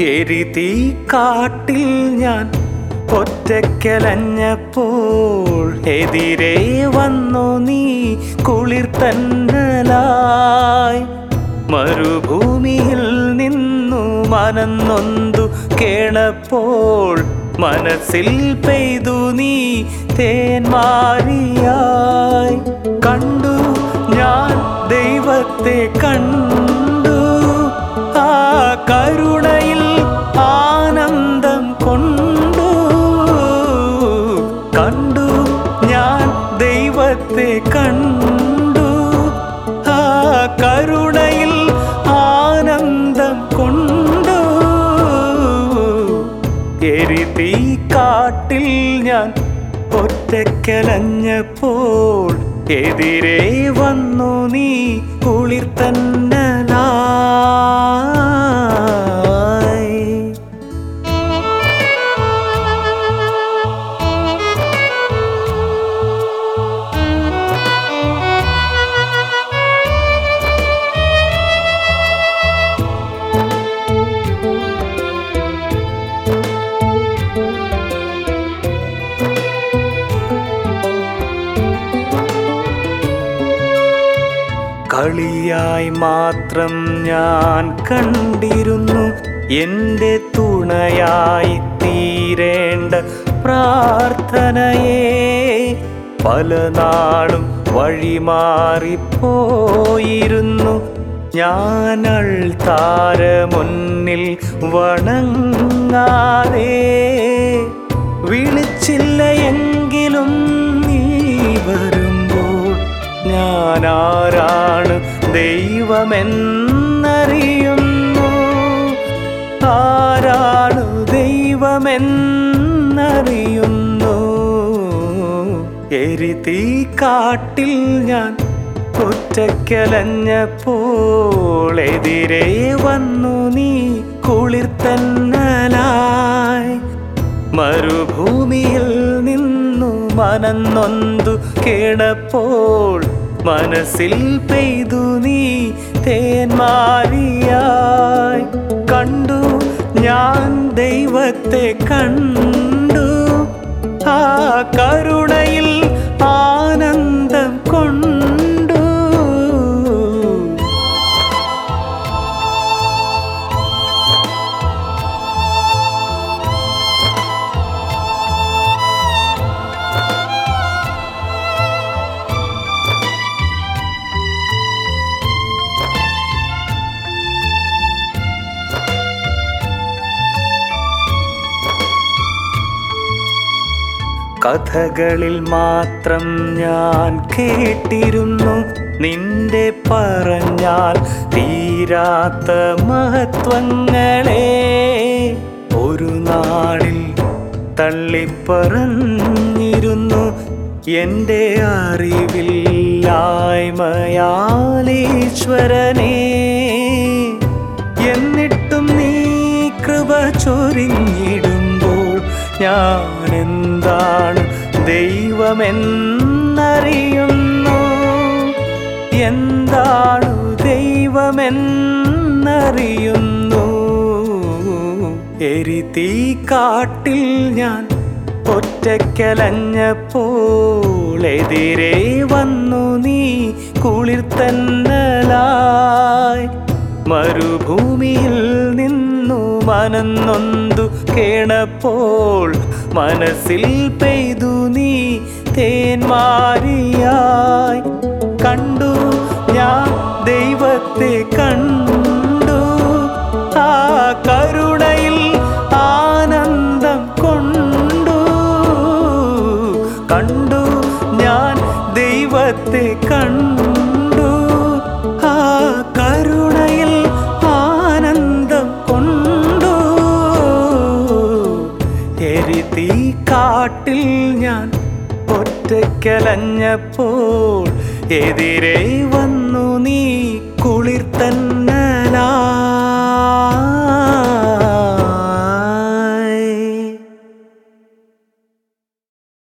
എരിതീ കാട്ടിൽ ഞാൻ ഒറ്റക്കലഞ്ഞപ്പോൾ എതിരെ വന്നു നീ കുളിർ തന്നലായി മരുഭൂമിയിൽ നിന്നു മനന്നൊന്തു കേണപ്പോൾ മനസ്സിൽ പെയ്തു നീ തേന്മാരിയായി കണ്ടു ഞാൻ ദൈവത്തെ കണ്ടു ആ കരുണയിൽ ആനന്ദം കൊണ്ടു കണ്ടു ഞാൻ ദൈവത്തെ കണ്ടു ആ കരുണയിൽ ആനന്ദം കൊണ്ടു എരിതീ കാട്ടിൽ ഞാൻ ഒറ്റക്കലഞ്ഞപ്പോൾ എതിരെ വന്നു നീ കുളിർ തന്നലായി കളിയായി മാത്രം ഞാൻ കണ്ടിരുന്നു എൻ്റെ തുണയായി തീരേണ്ട പ്രാർത്ഥനയെ പല നാളും വഴിമാറിപ്പോയിരുന്നു ഞാനൾ താര മുന്നിൽ വണങ്ങാതെ വിളിച്ചില്ല എങ്കിലും നീ വരുമ്പോൾ ഞാൻ ആരാണ് ദൈവമെന്നറിയുന്നു ആരാണ് ദൈവമെന്നറിയുന്നു എരിതീ കാട്ടിൽ ഞാൻ ഒറ്റക്കലഞ്ഞപ്പോൾ എതിരെ വന്നു നീ കുളിർ തന്നലായി മരുഭൂമിയിൽ നിന്നു മനന്നൊന്തു കേണപ്പോൾ മനസ്സിൽ പെയ്തു നീ തേന്മാരിയായി കണ്ടു ഞാൻ ദൈവത്തെ കണ്ടു ആ കരുണയിൽ ആനന്ദം കൊണ്ടു കഥകളിൽ മാത്രം ഞാൻ കേട്ടിരുന്നു നിന്റെ പറഞ്ഞാൽ തീരാത്ത മഹത്വങ്ങളെ ഒരു നാളിൽ തള്ളിപ്പറഞ്ഞിരുന്നു എൻ്റെ അറിവില്ലായ്മയാലീശ്വരനേ എന്നിട്ടും നീ കൃപ ചൊരിഞ്ഞിടുമ്പോൾ ഞാൻ എന്താണ് ദൈവമെന്നറിയുന്നു എന്താണ് ദൈവമെന്നറിയുന്നു എരിതീ കാട്ടിൽ ഞാൻ ഒറ്റക്കലഞ്ഞപ്പോൾ എതിരെ വന്നു നീ കുളിർ തന്നലായി മരുഭൂമിയിൽ നിന്നു മനന്നൊന്തു കേണപ്പോൾ മനസ്സിൽ പെയ്തു നീ തേന്മാരിയായി കണ്ടു ഞാൻ ദൈവത്തെ കണ്ടു ആ കരുണയിൽ ആനന്ദം കൊണ്ടു കണ്ടു ഞാൻ ദൈവത്തെ കണ്ടു ആ കരുണയിൽ ആനന്ദം കൊണ്ടു എരിതീ കാട്ടിൽ ഞാൻ ഒറ്റക്കലഞ്ഞപ്പോൾ എതിരെ വന്നു നീ കുളിർ തന്നലാ